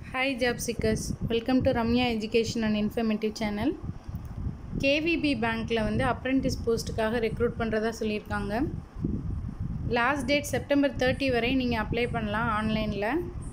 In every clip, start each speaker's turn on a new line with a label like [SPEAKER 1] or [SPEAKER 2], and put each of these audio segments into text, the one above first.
[SPEAKER 1] hi job seekers welcome to Ramya education and informative channel KVB பேங்க்கில் வந்து apprentice போஸ்ட்டுக்காக recruit பண்ணுறதா சொல்லியிருக்காங்க லாஸ்ட் டேட் செப்டம்பர் தேர்ட்டி வரை நீங்கள் அப்ளை பண்ணலாம் ஆன்லைனில்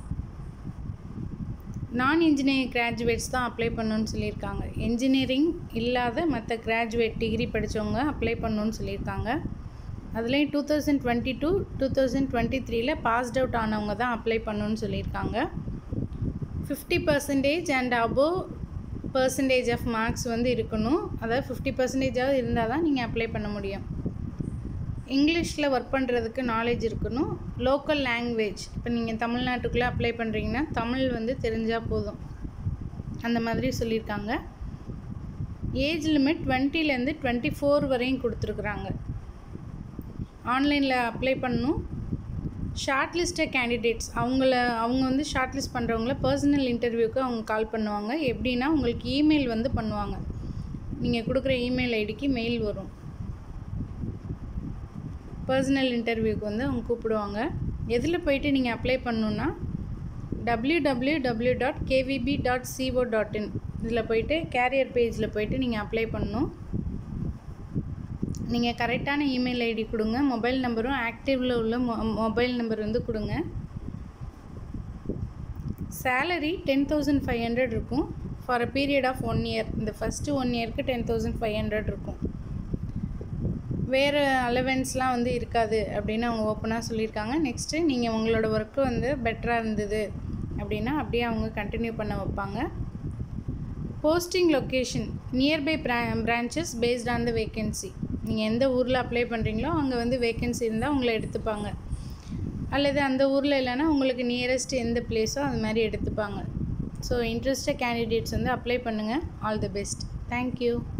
[SPEAKER 1] நான் இன்ஜினியரிங் கிராஜுவேட்ஸ் தான் அப்ளை பண்ணணும்னு சொல்லியிருக்காங்க என்ஜினியரிங் இல்லாத மற்ற கிராஜுவேட் டிகிரி படித்தவங்க அப்ளை பண்ணணும்னு சொல்லியிருக்காங்க அதுலேயும் two thousand twenty two two thousand twenty த்ரீல பாஸ்ட் அவுட் ஆனவங்க தான் அப்ளை பண்ணணும்னு சொல்லியிருக்காங்க fifty percentage and above percentage of marks வந்து இருக்கணும் அதாவது ஃபிஃப்டி பர்சன்டேஜாவது இருந்தால் தான் நீங்கள் அப்ளை பண்ண முடியும் இங்கிலீஷில் ஒர்க் பண்ணுறதுக்கு நாலேஜ் இருக்கணும் லோக்கல் லாங்குவேஜ் இப்போ நீங்கள் தமிழ்நாட்டுக்குள்ளே அப்ளை பண்ணுறீங்கன்னா தமிழ் வந்து தெரிஞ்சால் போதும் அந்த மாதிரி சொல்லியிருக்காங்க ஏஜ் லிமிட் டுவெண்ட்டிலேருந்து டுவெண்ட்டி ஃபோர் வரையும் கொடுத்துருக்குறாங்க ஆன்லைனில் அப்ளை பண்ணணும் ஷார்ட் லிஸ்டட் கேண்டிடேட்ஸ் அவங்கள அவங்க வந்து ஷார்ட் லிஸ்ட் பண்ணுறவங்கள பர்சனல் இன்டர்வியூக்கு அவங்க கால் பண்ணுவாங்க எப்படின்னா உங்களுக்கு இமெயில் வந்து பண்ணுவாங்க நீங்கள் கொடுக்குற இமெயில் ஐடிக்கு மெயில் வரும் பர்சனல் இன்டர்வியூக்கு வந்து அவங்க கூப்பிடுவாங்க எதில் போயிட்டு நீங்கள் அப்ளை பண்ணணுன்னா W W W dot KVB dot C O dot in இதில் போயிட்டு கேரியர் பேஜில் போயிட்டு நீங்கள் அப்ளை பண்ணணும் நீங்கள் கரெக்டான இமெயில் ஐடி கொடுங்க மொபைல் நம்பரும் ஆக்டிவில் உள்ள மொ மொபைல் நம்பர் வந்து கொடுங்க salary ten thousand five hundred இருக்கும் for a period of one year இந்த ஃபஸ்ட்டு ஒன் இயருக்கு டென் தௌசண்ட் ஃபைவ் ஹண்ட்ரட் இருக்கும் வேறு அலவன்ஸ்லாம் வந்து இருக்காது அப்படின்னு அவங்க ஓப்பனாக சொல்லியிருக்காங்க நெக்ஸ்ட்டு நீங்கள் உங்களோட ஒர்க்கு வந்து பெட்டராக இருந்தது அப்படின்னா அப்படியே அவங்க கண்டினியூ பண்ண வைப்பாங்க போஸ்டிங் லொக்கேஷன் நியர்பை பிரா branches based on the vacancy நீங்கள் எந்த ஊரில் அப்ளை பண்ணுறீங்களோ அங்கே வந்து வேக்கன்சி இருந்தால் உங்களை எடுத்துப்பாங்க அல்லது அந்த ஊரில் இல்லைன்னா உங்களுக்கு நியரஸ்ட் எந்த பிளேஸோ அது மாதிரி எடுத்துப்பாங்க ஸோ இன்ட்ரெஸ்டட் கேண்டிடேட்ஸ் வந்து அப்ளை பண்ணுங்கள் ஆல் தி பெஸ்ட் தேங்க்யூ